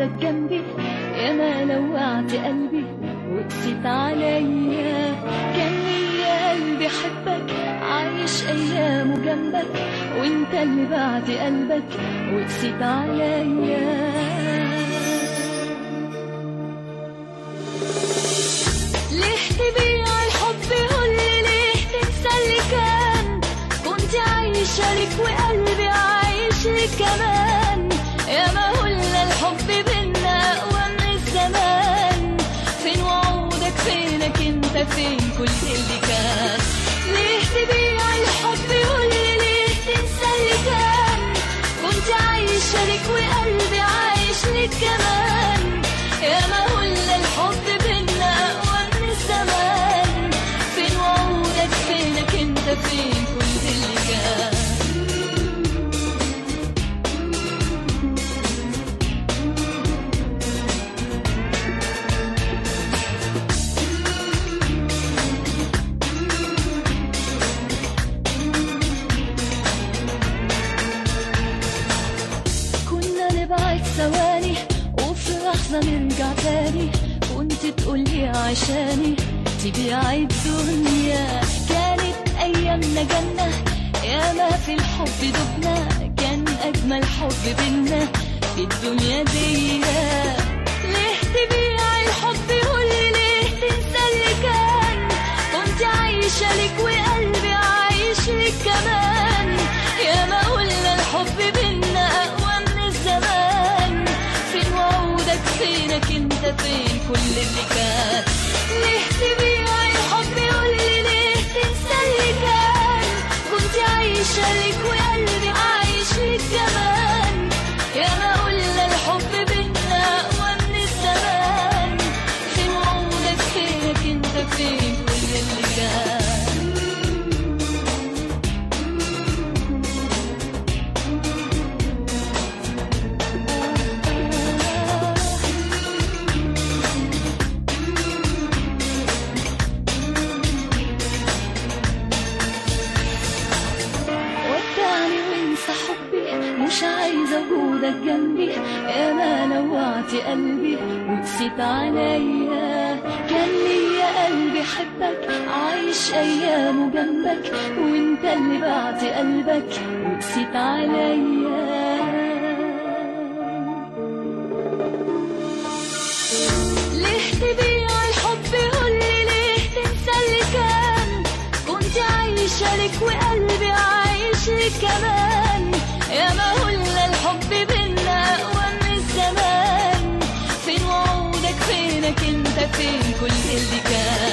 وجودك جنبي يا ما لوعت قلبي وقسيت عليا كان ليا قلبي حبك عايش ايامه جنبك وانت اللي بعت قلبك وقسيت عليا ليه تبيع الحب قولي ليه تنسى اللي كان كنت عايشة لك وقلبي عايش لك كمان يا ما قلنا الحب بينا أقوى من الزمان فين وعودك فينك انت فين كل اللي كان ليه تبيع الحب قولي ليه تنسى اللي كان كنت عايشة لك وقلبي عايش لك كمان يا ما قلنا الحب بينا أقوى من الزمان فين وعودك فينك انت فين كل اللي كان كنا نبعد ثواني وفي لحظة نرجع تاني كنت تقولي عشاني تبيع الدنيا كانت أيامنا جنة يا ما في الحب دبنا كان أجمل حب بينا في الدنيا دي ليه تبيع الحب قولي ليه تنسى اللي كان كنت عايشة لك وقلبي عايش لك كمان يا ما قلنا الحب بينا أقوى من الزمان فين وعودك فينك انت فين كل اللي كان ليه تبيع الحب قولي ليه تنسى اللي كان كنت عايشة لك وقلبي عايش لك كمان يا ما قلنا الحب بينا أقوى من الزمان فين وعودك فينك انت فين كل اللي كان ودعني وانسى حبي مش عايزة وجودك جنبي يا ما لوعت قلبي وقسيت عليا كان ليا قلبي حبك عايش ايامه جنبك وانت اللي بعت قلبك وقسيت عليا ليه تبيع الحب قولي ليه تنسى اللي كان كنت عايشة لك وقلبي عايش لك كمان يا ما قلنا الحب بينا أقوى من الزمان فين وعودك فينك انت فين كل اللي كان